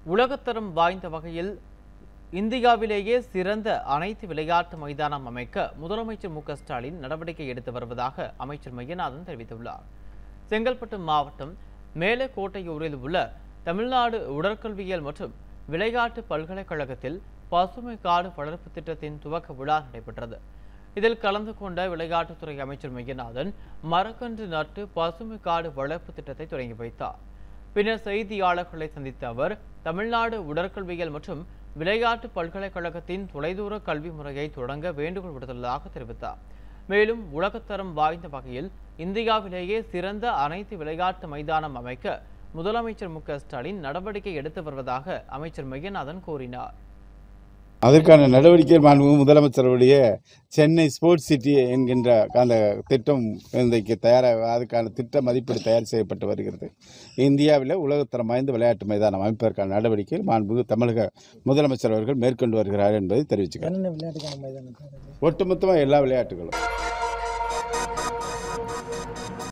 உலகத்தரம் வாய்ந்த வகையில் இந்தியாவிலேயே சிறந்த அனைத்து விளையாட்டு மைதானம் அமைக்க முதலமைச்சர் மு க ஸ்டாலின் நடவடிக்கை எடுத்து வருவதாக அமைச்சர் மையநாதன் தெரிவித்துள்ளார் செங்கல்பட்டு மாவட்டம் மேலக்கோட்டையூரில் உள்ள தமிழ்நாடு உடற்கல்வியியல் மற்றும் விளையாட்டு பல்கலைக்கழகத்தில் பசுமை காடு வளர்ப்பு திட்டத்தின் துவக்க விழா நடைபெற்றது இதில் கலந்து கொண்ட விளையாட்டுத்துறை அமைச்சர் மையநாதன் மரக்கன்று நட்டு பசுமை காடு வளர்ப்பு திட்டத்தை தொடங்கி வைத்தார் பின்னர் செய்தியாளர்களை சந்தித்த அவர் தமிழ்நாடு உடற்கல்வியியல் மற்றும் விளையாட்டு பல்கலைக்கழகத்தின் தொலைதூர கல்வி முறையை தொடங்க வேண்டுகோள் விடுத்துள்ளதாக தெரிவித்தார் மேலும் உலகத்தரம் வாய்ந்த வகையில் இந்தியாவிலேயே சிறந்த அனைத்து விளையாட்டு மைதானம் அமைக்க முதலமைச்சர் மு க ஸ்டாலின் நடவடிக்கை எடுத்து வருவதாக அமைச்சர் மையநாதன் கூறினார் அதற்கான நடவடிக்கை மாண்புமிகு முதலமைச்சருடைய சென்னை ஸ்போர்ட்ஸ் சிட்டி என்கின்ற அந்த திட்டம் இன்றைக்கு தயாராக அதுக்கான திட்ட மதிப்பீடு தயார் செய்யப்பட்டு வருகிறது இந்தியாவில் உலகத்தரம் வாய்ந்த விளையாட்டு மைதானம் அமைப்பதற்கான நடவடிக்கை மாண்புமிகு தமிழக முதலமைச்சர் அவர்கள் மேற்கொண்டு வருகிறார் என்பதை தெரிவிச்சுக்கிறேன் என்னென்ன விளையாட்டுக்கான மைதானம் சார் அது? ஒட்டுமொத்தமாக எல்லா விளையாட்டுகளும்